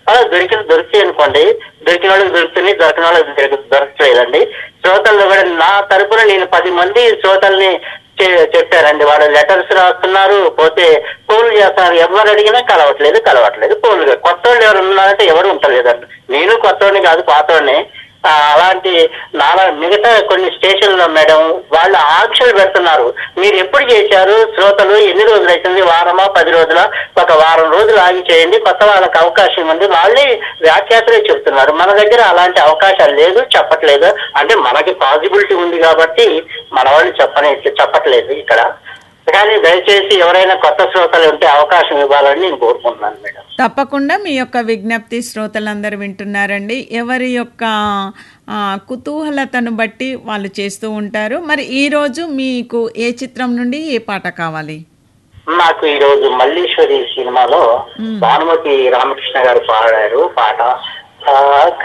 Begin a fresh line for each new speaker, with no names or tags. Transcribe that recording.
అలా దొరికిన దొరికితే అనుకోండి దొరికిన వాళ్ళకి దొరుకుతుంది దొరికిన వాళ్ళకి దొరక- దొరకట్లేదండి శ్రోతల్లో కూడా నా తరపున నేను పది మంది శ్రోతల్ని చె- చెప్పారండి వాళ్ళు లెటర్స్ రాస్తున్నారు పోతే ఫోన్లు చేస్తున్నారు ఎవరు అడిగినా కలవట్లేదు కలవట్లేదు ఫోన్లు కొత్త వాళ్ళు ఎవరు ఉన్నారంటే ఎవరు ఉంటలేదండి నేను కొత్తవాడిని కాదు పాతవాడిని ఆ, అలాంటి నాలా మిగతా కొన్ని స్టేషన్లో మేడం వాళ్ళు ఆంక్షలు పెడుతున్నారు మీరు ఎప్పుడు చేశారు శ్రోతలు ఎన్ని రోజులు అవుతుంది వారమా పది రోజుల ఒక వారం రోజులు ఆగి చేయండి కొత్త వాళ్ళకి అవకాశం ఉంది వాళ్ళే వ్యాఖ్యాతలే చెప్తున్నారు మన దగ్గర అలాంటి అవకాశాలు లేదు చెప్పట్లేదు అంటే మనకి పాసిబిలిటీ ఉంది కాబట్టి మన వాళ్ళు చెప్పనే చెప్పట్లేదు ఇక్కడ కానీ దయచేసి ఎవరైనా కొత్త శ్రోతలు ఉంటే అవకాశం ఇవ్వాలని నేను కోరుకుంటున్నాను మేడం
తప్పకుండా మీ యొక్క విజ్ఞప్తి శ్రోతలందరూ వింటున్నారండి ఎవరి యొక్క ఆ, కుతూహలతను బట్టి వాళ్ళు చేస్తూ ఉంటారు మరి ఈరోజు మీకు ఏ చిత్రం నుండి ఏ పాట కావాలి
నాకు ఈ రోజు మల్లీశ్వరి సినిమాలో భానుమతి రామకృష్ణ గారు పాడారు పాట ఆ,